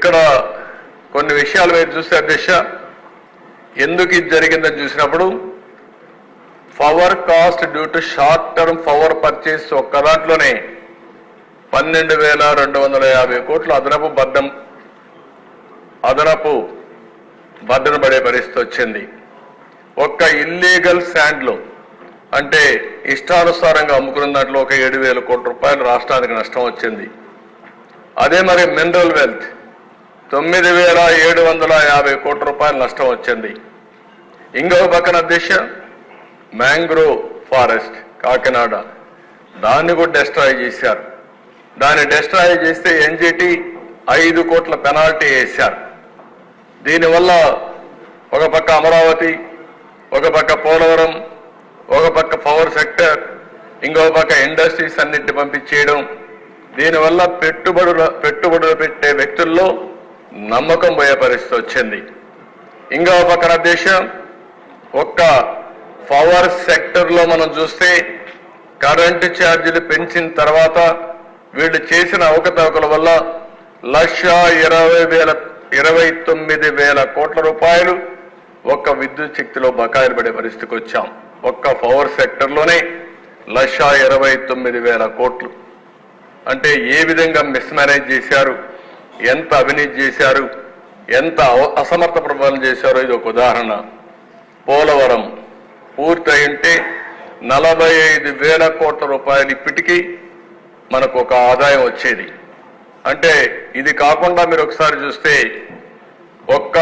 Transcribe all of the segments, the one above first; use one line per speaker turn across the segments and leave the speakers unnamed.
ఇక్కడ కొన్ని విషయాలు మీరు చూస్తే అధ్యక్ష ఎందుకు ఇది జరిగిందని చూసినప్పుడు power cost due to short term power purchase ఒక్క దాంట్లోనే పన్నెండు వేల రెండు వందల యాభై కోట్లు అదనపు బద్దం అదనపు బద్దన పడే పరిస్థితి వచ్చింది ఒక్క ఇల్లీగల్ శాండ్లో అంటే ఇష్టానుసారంగా అమ్ముకున్న దాంట్లో ఒక ఏడు వేల కోట్ల రూపాయలు రాష్ట్రానికి నష్టం వచ్చింది అదే మరి మినరల్ వెల్త్ తొమ్మిది వేల ఏడు వందల యాభై కోట్ల రూపాయలు నష్టం వచ్చింది ఇంకొక పక్కన అధ్యక్ష మ్యాంగ్రోవ్ ఫారెస్ట్ కాకినాడ దాన్ని కూడా డెస్ట్రాయ్ చేశారు దాన్ని డెస్ట్రాయ్ చేస్తే ఎన్జిటి ఐదు కోట్ల పెనాల్టీ వేశారు దీనివల్ల ఒక పక్క అమరావతి ఒక పక్క పోలవరం ఒక పక్క పవర్ సెక్టర్ ఇంకో పక్క ఇండస్ట్రీస్ అన్నింటిని పంపించేయడం దీనివల్ల పెట్టుబడుల పెట్టుబడులు పెట్టే వ్యక్తుల్లో నమ్మకం పోయే పరిస్థితి వచ్చింది ఇంకో పక్కన దేశం ఒక్క పవర్ సెక్టర్ లో మనం చూస్తే కరెంటు ఛార్జీలు పెంచిన తర్వాత వీళ్ళు చేసిన అవకతవకల వల్ల లక్ష ఇరవై వేల ఇరవై తొమ్మిది వేల కోట్ల రూపాయలు ఒక్క విద్యుత్ శక్తిలో బకాయిలు పడే పరిస్థితికి వచ్చాం ఒక్క పవర్ సెక్టర్ లోనే లక్ష ఇరవై తొమ్మిది వేల కోట్లు అంటే ఏ విధంగా మిస్మేనేజ్ చేశారు ఎంత అవినీతి చేశారు ఎంత అవ- అసమర్థ ప్రపాలన చేశారో ఇది ఒక ఉదాహరణ పోలవరం పూర్తయి ఉంటే నలభై ఐదు వేల కోట్ల రూపాయలు ఇప్పటికీ మనకు ఒక ఆదాయం వచ్చేది అంటే ఇది కాకుండా మీరు ఒకసారి చూస్తే ఒక్క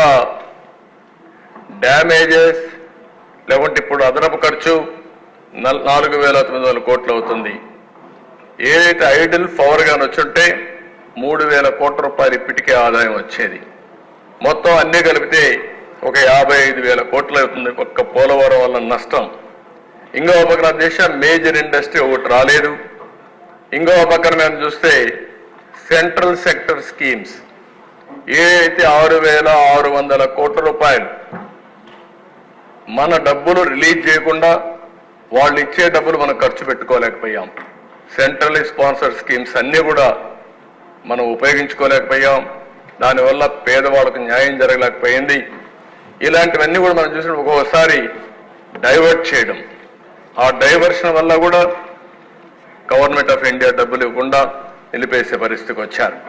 డ్యామేజెస్ లేకుంటే ఇప్పుడు అదనపు ఖర్చు నల్- నాలుగు వేల తొమ్మిది వందల కోట్లు అవుతుంది ఏదైతే ఐడిల్ పవర్ గాని వచ్చుంటే మూడు వేల కోట్ల రూపాయలు ఇప్పటికే ఆదాయం వచ్చేది మొత్తం అన్ని కలిపితే ఒక యాభై ఐదు వేల కోట్లు అవుతుంది ఒక్క పోలవరం వల్ల నష్టం ఇంకో పక్కన దేశం మేజర్ ఇండస్ట్రీ ఒకటి రాలేదు ఇంకో పక్కన మేము చూస్తే సెంట్రల్ సెక్టర్ స్కీమ్స్ ఏదైతే ఆరు వేల ఆరు వందల కోట్ల రూపాయలు మన డబ్బులు రిలీజ్ చేయకుండా వాళ్ళు ఇచ్చే డబ్బులు మనం ఖర్చు పెట్టుకోలేకపోయాం సెంట్రల్ స్పాన్సర్ స్కీమ్స్ అన్ని కూడా మనం ఉపయోగించుకోలేకపోయాం దానివల్ల పేదవాళ్ళకు న్యాయం జరగలేకపోయింది ఇలాంటివన్నీ కూడా మనం చూసిన ఒక్కొక్కసారి డైవర్ట్ చేయడం ఆ డైవర్షన్ వల్ల కూడా గవర్నమెంట్ ఆఫ్ ఇండియా డబ్బులు ఇవ్వకుండా నిలిపేసే పరిస్థితికి వచ్చారు